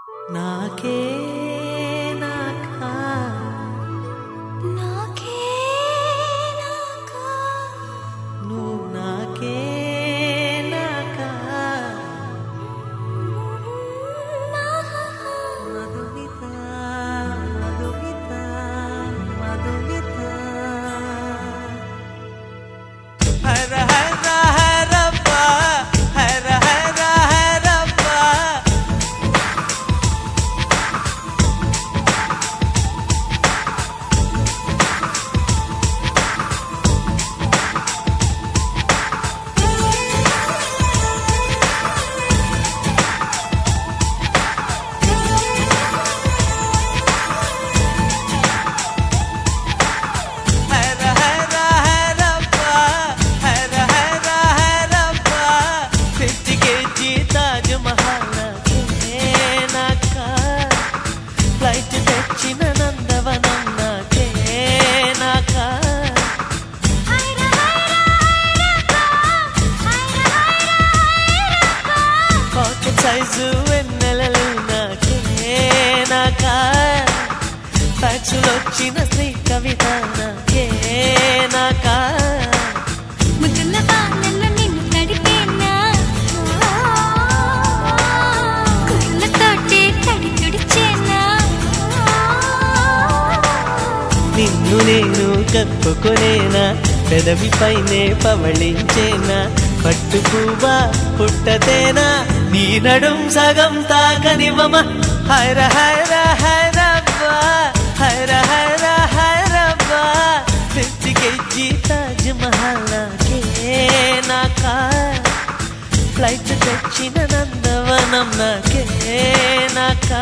నాకే నాకా నాకే నాకా నువ్వు నాకే నాకా మధుమిత మధుమిత మధుమిత హర హర హరప్ప హర హర హరప్ప హర హర హరప్ప హర హర హరప్ప ఫిఫ్టీ కేజీ తాజ్ మహల్ నాకే నాకా ఫ్లైట్ తెచ్చిన నందవనం నాకే నాకా హైర హైర హైర హైర పాకెట్ సైజు వెన్నెలలు నాకే నాకా ఫ్యాక్సులు వచ్చిన శ్రీ కవిత నాకే నాకా ముద్దుల వానల్లో నిన్ను తడిపేనా కుర్లతోటే తడి తుడిచేనా నిన్ను నేను కప్పుకొనేనా పెదవి పైనే పవళించేనా పట్టు పువ్వా పుట్టతేనా నీ నడుం సగం తాకనివ్వమ హైర హైర హైరబ్బా హైర హైర హైరబ్బా ఫిఫ్టీ కేజీ తాజ్ మహల్ నాకే నాకా ఫ్లైట్ తెచ్చిన నందవనం నాకే నాకా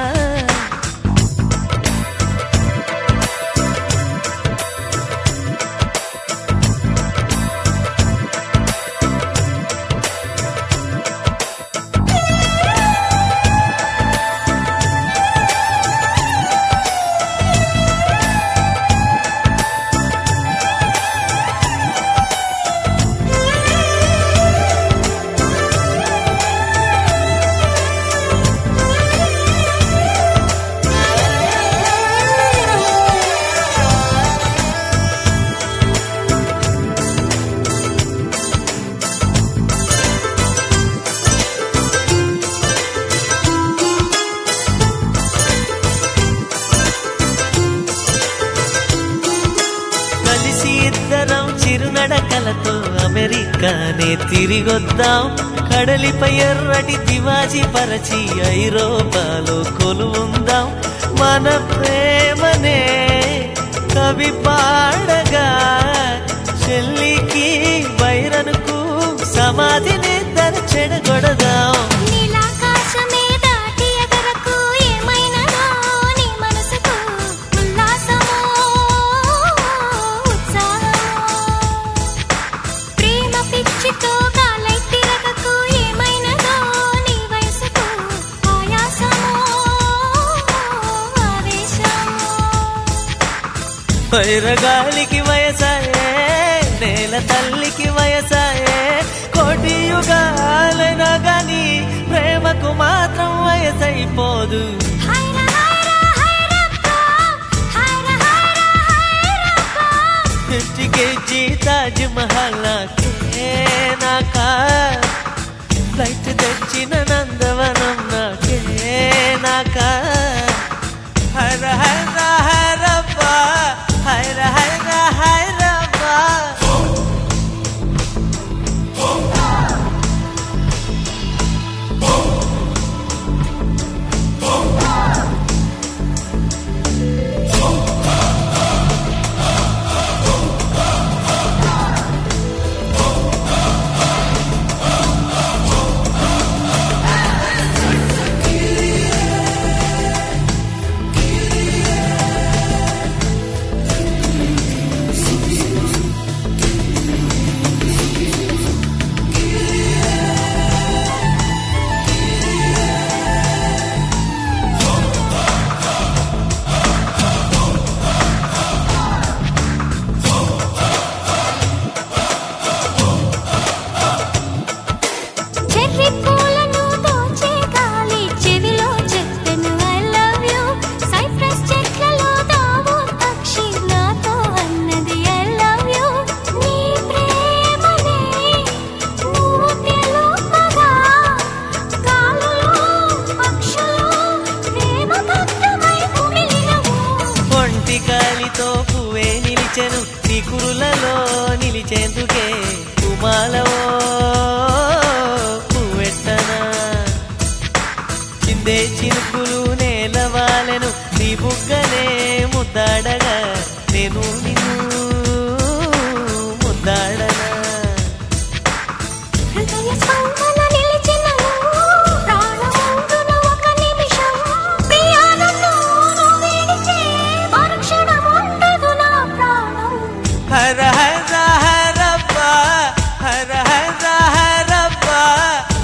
కలిసి ఇద్దరం చిరునడకలతో అమెరికానే తిరిగొద్దాం కడలిపై ఎర్రటి తివాజీ పరచి ఐరోపాలో కొలువుందాం మన ప్రేమనే కవి పాడగా చెల్లికి బైరనుకు సమాధిని తన చెడగొడదాం నీలాకాశమే దాటి ఎగరకు ఏమైనదో నీ మనసుకు ఉల్లాసమో ఉత్సాహమో ప్రేమ పిచ్చితో గాలై తిరగకు ఏమైనదో నీ వయసుకు ఆయాసమో ఆవేశమో వైరగాలికి వయసాయే నేల తల్లికి వయసాయే కోటి యుగాలైనా గాని ప్రేమకు మాత్రం వయసైపోదు హైర హైర హైరప్ప హైర హైర హైరప్ప ఫిఫ్టీ కేజీ తాజ్ మహల్ నాకే నాకా ఫ్లైట్ తెచ్చిన నందవనం నాకే నాకా హర హర హరప్ప హర హర హరప్ప హైర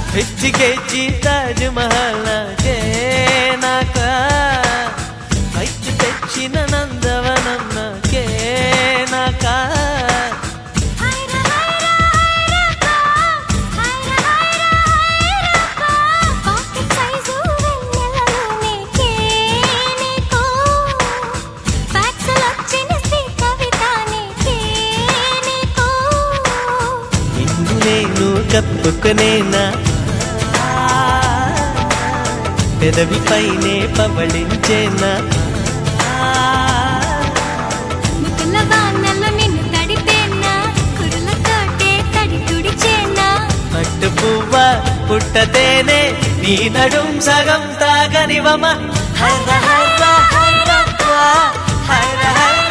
ఫిఫ్టీ కేజీ తాజ్ మహల్ నాకే నాకా బయట తెచ్చిన నందవనం నాకే నాకా హైరా హైరా హైరప్పా హైరా హైరా హైరప్పా పాకెట్ సైజు వెన్నెలలో నీకే నీకు ఫ్యాక్సులు వచ్చిన శ్రీ కవిత నీకే నీకు నిన్ను నేను కప్పుకునేనా పెదవిపైనే పవళించేనా ముద్దుల వానల్లో నిన్ను తడిపేనా కురులతోటే తడి తుడిచేనా పట్టు పువ్వ పుట్టతేనే నీ నడుం సగం తాగనివమ హైర హైర హైరప్ప హైర హైర